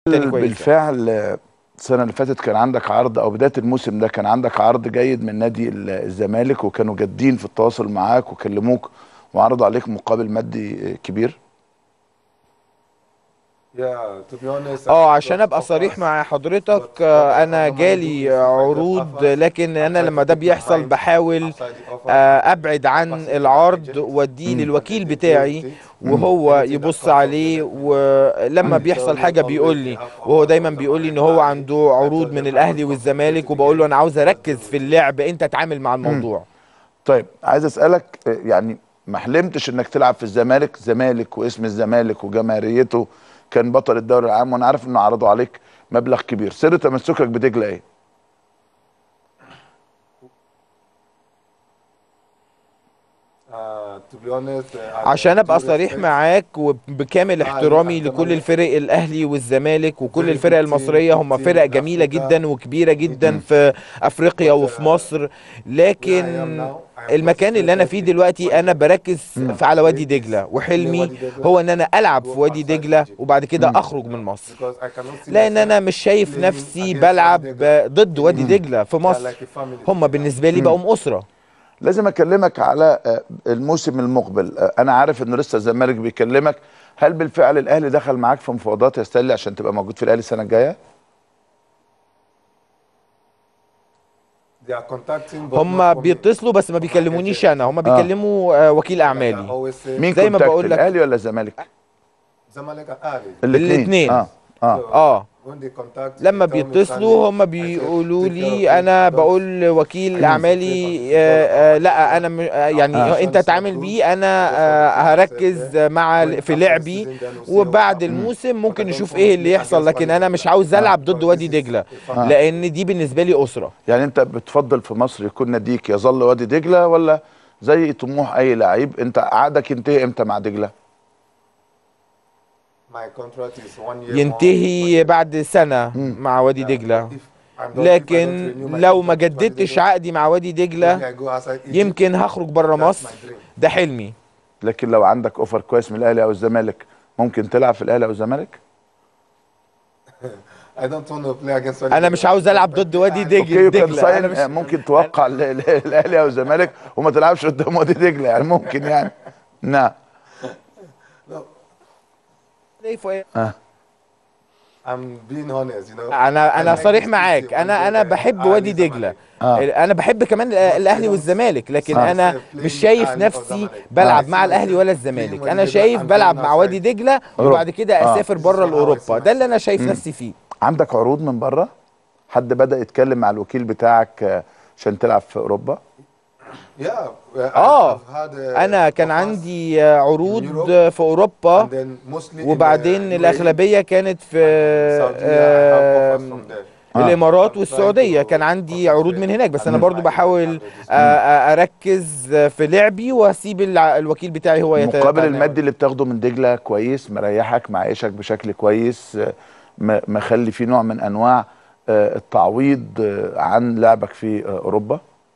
تاني كويسه بالفعل السنه اللي فاتت كان عندك عرض او بدايه الموسم ده كان عندك عرض جيد من نادي ال- الزمالك وكانوا جادين في التواصل معاك وكلموك وعرضوا عليك مقابل مادي كبير اه عشان ابقى صريح مع حضرتك آه، انا جالي عروض لكن انا لما ده بيحصل بحاول آه، ابعد عن العرض واديه للوكيل بتاعي وهو يبص عليه ولما بيحصل حاجه بيقول لي وهو دايما بيقول لي ان هو عنده عروض من الاهلي والزمالك وبقول له انا عاوز اركز في اللعب انت اتعامل مع الموضوع طيب عايز اسالك آه، يعني ما حلمتش انك تلعب في الزمالك زمالك واسم الزمالك وجماهيريته كان بطل الدوري العام وانا عارف انه عرضوا عليك مبلغ كبير سر تمسكك بدجله ايه عشان ابقى صريح معاك وبكامل احترامي لكل الفرق الاهلي والزمالك وكل الفرق المصريه هم فرق جميله جدا وكبيره جدا في افريقيا وفي مصر لكن المكان اللي انا فيه دلوقتي انا بركز في على وادي دجله وحلمي هو ان انا العب في وادي دجله وبعد كده اخرج من مصر لان انا مش شايف نفسي بلعب ضد وادي دجله في مصر هم بالنسبه لي بقوا اسره لازم اكلمك على آه، الموسم المقبل آه، انا عارف انه لسه الزمالك بيكلمك هل بالفعل الاهلي دخل معاك في مفاوضات يا ستانلي عشان تبقى موجود في الاهلي السنه الجايه هم بيتصلوا بس ما بيكلمونيش انا هم بيكلموا آه، وكيل اعمالي مين زي ما كونتاكت بقول لك- الاهلي ولا الزمالك الاتنين. اه اه اه لما بيتصلوا هم بيقولوا لي انا بقول لوكيل اعمالي آه آه لا انا م- آه يعني آه. انت تعامل بيه انا آه هركز مع في لعبي وبعد الموسم ممكن نشوف ايه اللي يحصل لكن انا مش عاوز العب ضد وادي دجله لان دي بالنسبه لي اسره يعني انت بتفضل في مصر يكون ناديك يظل وادي دجله ولا زي طموح اي لعيب انت عقدك ينتهي امتى مع دجله ينتهي بعد سنه مع وادي دجله لكن لو ما جددتش عقدي مع وادي دجله يمكن هخرج بره مصر ده حلمي لكن لو عندك اوفر كويس من الاهلي او الزمالك ممكن تلعب في الاهلي او الزمالك انا مش عاوز العب ضد وادي اوكي دجله يو كان دجله انا ساين مش آه، ممكن توقع ل- ل- الاهلي او الزمالك وما تلعبش قدام وادي دجله يعني ممكن يعني نعم اه انا انا صريح معاك انا انا بحب وادي دجله آه. انا بحب كمان الاهلي والزمالك لكن آه. انا مش شايف نفسي بلعب مع الاهلي ولا الزمالك انا شايف بلعب مع وادي دجله وبعد كده آه. اسافر بره لاوروبا ده اللي انا شايف نفسي فيه عندك عروض من بره حد بدا يتكلم مع الوكيل بتاعك آه، عشان تلعب في اوروبا اه انا كان عندي عروض في اوروبا وبعدين الاغلبيه كانت في آم، الامارات والسعوديه كان عندي عروض من هناك بس انا برضو بحاول آ- آ- اركز في لعبي واسيب الع- الوكيل بتاعي هو يت- المقابل يتعامل. المادي اللي بتاخده من دجله كويس مريحك معيشك بشكل كويس آه، م- مخلي فيه نوع من انواع آه، التعويض آه، عن لعبك في آه، اوروبا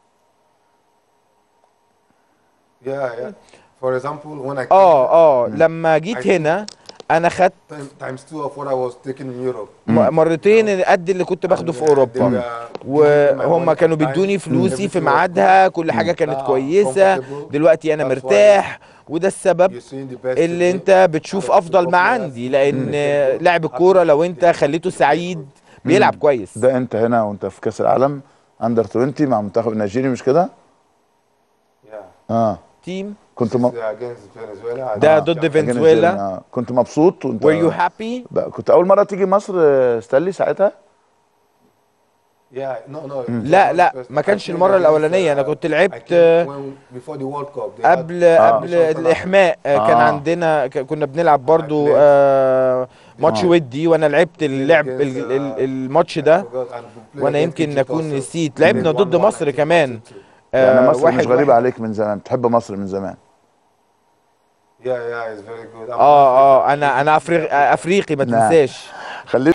اه اه لما جيت هنا انا خدت م- مرتين قد اللي كنت باخده في اوروبا وهم كانوا بيدوني فلوسي في ميعادها كل حاجه كانت كويسه دلوقتي انا مرتاح وده السبب اللي انت بتشوف افضل ما عندي لان لاعب الكوره لو انت خليته سعيد بيلعب كويس ده انت هنا وانت في كاس العالم اندر 20 مع منتخب النيجيري مش كده؟ اه تيم كنت م... ده آه. ضد فنزويلا آه. كنت مبسوط وانت were you happy بقى- كنت اول مره تيجي مصر آه، ستانلي ساعتها لا لا ما كانش المره الاولانيه انا كنت لعبت قبل قبل الاحماء آه، كان آه. عندنا ك- كنا بنلعب برضو آه، ماتش آه. ودي وانا لعبت اللعب ال- ال- الماتش ده وانا يمكن اكون نسيت لعبنا ضد مصر كمان يعني آه، مصر مش واحد غريبه واحد. عليك من زمان بتحب مصر من زمان اه اه انا انا أفريق افريقي ما نعم. تنساش خلينا